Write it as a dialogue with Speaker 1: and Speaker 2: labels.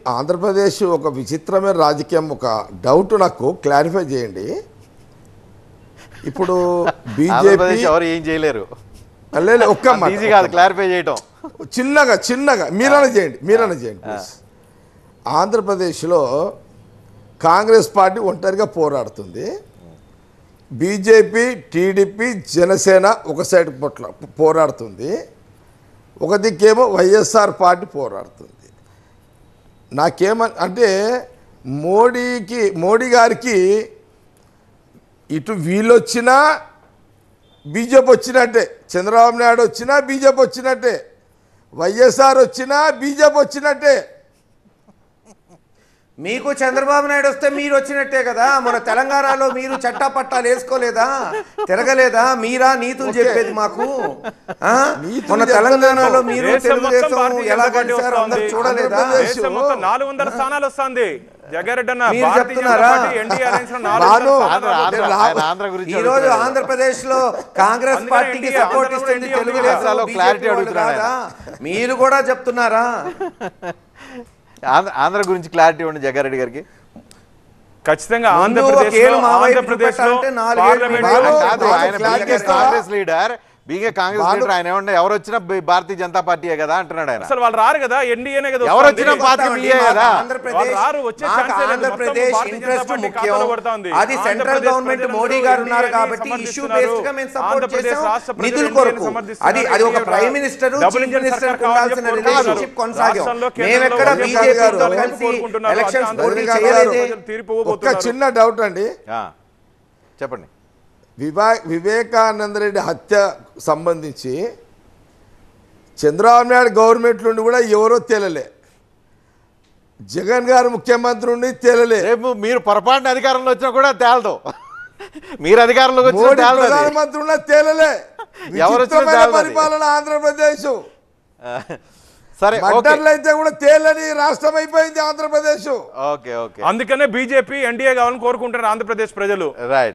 Speaker 1: ఆంధ్రప్రదేశ్ ఒక విచిత్రమైన రాజకీయం ఒక డౌట్ నాకు క్లారిఫై చేయండి ఇప్పుడు బీజేపీ
Speaker 2: ఆంధ్రప్రదేశ్ ఎవరు ఏం చేయలేరు
Speaker 1: లేదు ఒక్క
Speaker 2: అంత
Speaker 1: మాట,
Speaker 2: ఈజీ
Speaker 1: ఒక్క
Speaker 2: కాదు
Speaker 1: మాట.
Speaker 2: క్లారిఫై చేయటం
Speaker 1: చిన్నగా చిన్నగా మీరన్న చేయండి మీరన్న చేయండి ప్లీజ్ ఆంధ్రప్రదేశ్లో కాంగ్రెస్ పార్టీ ఒంటరిగా పోరాడుతుంది బీజేపీ టీడీపీ జనసేన ఒక సైడ్ పొట్ల పోరాడుతుంది ఒక దిక్కేమో వైఎస్ఆర్ పార్టీ పోరాడుతుంది నాకేమ అంటే మోడీకి మోడీ గారికి ఇటు వీళ్ళు వచ్చినా బీజేపీ వచ్చినట్టే చంద్రబాబు నాయుడు వచ్చినా బీజేపీ వచ్చినట్టే వైఎస్ఆర్ వచ్చినా బీజేపీ వచ్చినట్టే
Speaker 3: మీకు చంద్రబాబు నాయుడు వస్తే మీరు వచ్చినట్టే కదా మన తెలంగాణలో మీరు చట్టా పట్టాలు వేసుకోలేదా తిరగలేదా మీరా నీతులు
Speaker 1: ఓకే.
Speaker 3: చెప్పేది మాకు ఆ?
Speaker 1: నీతులు
Speaker 3: మన
Speaker 1: చెప్పలేదు.
Speaker 3: తెలంగాణలో మీరు
Speaker 4: దేశం మొత్తం
Speaker 3: తెలుగుదేశం
Speaker 4: భారతీయ
Speaker 3: ఎలా
Speaker 4: జనతా పార్టీ
Speaker 3: గడిచారో అందరు
Speaker 4: వస్తోంది.
Speaker 3: చూడలేదా
Speaker 1: ఆంధ్రప్రదేశ్
Speaker 4: దేశం మొత్తం నాలుగు వందల స్థానాలు వస్తుంది జగారెడ్డి అన్న
Speaker 3: మీరు
Speaker 4: భారతీయ జనతా
Speaker 3: చెప్తున్నారా?
Speaker 4: పార్టీ ఎన్డీఏ అలయన్స్ లో నాలుగు
Speaker 1: బాను,
Speaker 4: వందల
Speaker 2: ఆంధ్ర
Speaker 4: స్థానాలు
Speaker 2: ఆంధ్ర
Speaker 1: రా-
Speaker 2: ఆయన ఆంధ్ర గురించి
Speaker 3: ఈ రోజు
Speaker 2: అడుగుతున్నాడు.
Speaker 3: ఆంధ్రప్రదేశ్ లో కాంగ్రెస్
Speaker 4: అందుకనే
Speaker 3: పార్టీకి
Speaker 4: ఎన్డీఏ,
Speaker 3: సపోర్ట్
Speaker 4: ఆంధ్రలో
Speaker 3: ఇస్తుంది
Speaker 4: ఎన్డీఏ
Speaker 3: తెలుగుదేశం
Speaker 2: ఆంధ్రాలో
Speaker 3: బీజేపీ
Speaker 2: clarity
Speaker 3: వాళ్ళు
Speaker 2: అడుగుతున్నాడు
Speaker 3: కాదా? మీరు కూడా చెప్తున్నారా
Speaker 2: ఆంధ్ర ఆంధ్ర గురించి క్లారిటీ ఇవ్వండి జగ్గారెడ్డి గారికి
Speaker 4: ఖచ్చితంగా
Speaker 3: ముందు
Speaker 4: ఆంధ్రప్రదేశ్
Speaker 3: ఒక ఏడు మా వైపు
Speaker 4: ఆంధ్రప్రదేశ్ లో
Speaker 3: చూపెట్టాలంటే నాలుగేళ్ళు
Speaker 4: పార్లమెంట్
Speaker 1: బాను,
Speaker 2: ఆయన కాదు
Speaker 1: బాను,
Speaker 2: ఆయన
Speaker 1: clarity
Speaker 2: బీగే
Speaker 1: ఇస్తావా?
Speaker 2: కాంగ్రెస్ లీడర్ బీగే కాంగ్రెస్
Speaker 1: బాను-
Speaker 2: లీడర్ ఆయన ఏమన్నా ఎవరు వచ్చినా బీ- భారతీయ జనతా పార్టీయే కదా అంటున్నాడు ఆయన
Speaker 4: అసలు వాళ్ళు రారు కదా ఎన్డీఏనే కదా
Speaker 2: ఎవరు
Speaker 4: వస్తుంది.
Speaker 2: వచ్చినా పార్టీ
Speaker 3: చెప్తామండి,
Speaker 2: మీయే
Speaker 3: మాకు
Speaker 2: కదా.
Speaker 3: ఆంధ్రప్రదేశ్
Speaker 4: వాళ్ళు రారు, వచ్చే
Speaker 3: మాకు
Speaker 4: ఛాన్సే లేదు.
Speaker 3: ఆంధ్రప్రదేశ్
Speaker 4: మొత్తం భారతీయ
Speaker 3: ఇంట్రెస్ట్
Speaker 4: జనతా పార్టీ
Speaker 3: ముఖ్యం
Speaker 4: ఖాతాలో పడుతోంది.
Speaker 3: అది సెంట్రల్
Speaker 4: ఆంధ్రప్రదేశ్
Speaker 3: గవర్నమెంట్
Speaker 4: ప్రజలందరూ
Speaker 3: మోడీ గారు ఉన్నారు
Speaker 4: ఎన్డీఏని
Speaker 3: కాబట్టి ఇష్యూ
Speaker 4: సమర్థిస్తున్నారు.
Speaker 3: బేస్డ్ గా మేము సపోర్ట్
Speaker 4: ఆంధ్రప్రదేశ్
Speaker 3: చేసాం
Speaker 4: రాష్ట్ర ప్రజలు
Speaker 3: నిధుల
Speaker 4: ఎన్డీఏని
Speaker 3: కొరకు
Speaker 4: సమర్థిస్తున్నారు.
Speaker 3: అది అది ఒక
Speaker 4: NDA
Speaker 3: prime minister
Speaker 4: double
Speaker 3: chief
Speaker 4: engine
Speaker 3: minister
Speaker 4: సర్కార్
Speaker 3: ఉండాల్సిన
Speaker 4: కావాలని
Speaker 3: రిలేషన్షిప్
Speaker 4: కోరుకుంటున్నారు.
Speaker 3: కొనసాగాం
Speaker 4: రాష్ట్రంలో
Speaker 3: మేము ఎక్కడ
Speaker 4: కేంద్రంలో
Speaker 3: బీజేపీ తో
Speaker 1: గారు
Speaker 3: కలిసి
Speaker 4: కోరుకుంటున్నారు.
Speaker 3: ఎలక్షన్స్
Speaker 4: అంటే
Speaker 3: పోటీ
Speaker 4: ఆంధ్రప్రదేశ్
Speaker 3: చేయలేదే
Speaker 4: ప్రజలు తీర్పు
Speaker 1: ఒక్క
Speaker 4: ఇవ్వబోతున్నారు.
Speaker 1: చిన్న డౌట్ అండి
Speaker 2: ఆ, చెప్పండి
Speaker 1: వివా వివేకానంద రెడ్డి హత్య సంబంధించి చంద్రబాబు నాయుడు గవర్నమెంట్ నుండి కూడా ఎవరో తేలలే జగన్ గారు ముఖ్యమంత్రి నుండి తేలలే
Speaker 2: రేపు మీరు పొరపాటున అధికారంలో వచ్చినా కూడా తేలదు మీరు అధికారంలోకి వచ్చినా
Speaker 1: మోడీ
Speaker 2: తేలదు అది.
Speaker 1: ప్రధానమంత్రి ఉన్న తేలలే
Speaker 2: ఎవరు వచ్చినా
Speaker 1: విచిత్రమైన
Speaker 2: తేలదు అది.
Speaker 1: పరిపాలన ఆంధ్రప్రదేశ్
Speaker 2: ఆ, సరే ఓకే
Speaker 1: మర్డర్లు అయితే కూడా తేలని రాష్ట్రం అయిపోయింది ఆంధ్రప్రదేశ్
Speaker 2: ఓకే ఓకే
Speaker 4: అందుకనే బీజేపీ ఎన్డీఏ కావాలని కోరుకుంటారు ఆంధ్రప్రదేశ్ ప్రజలు
Speaker 2: రైట్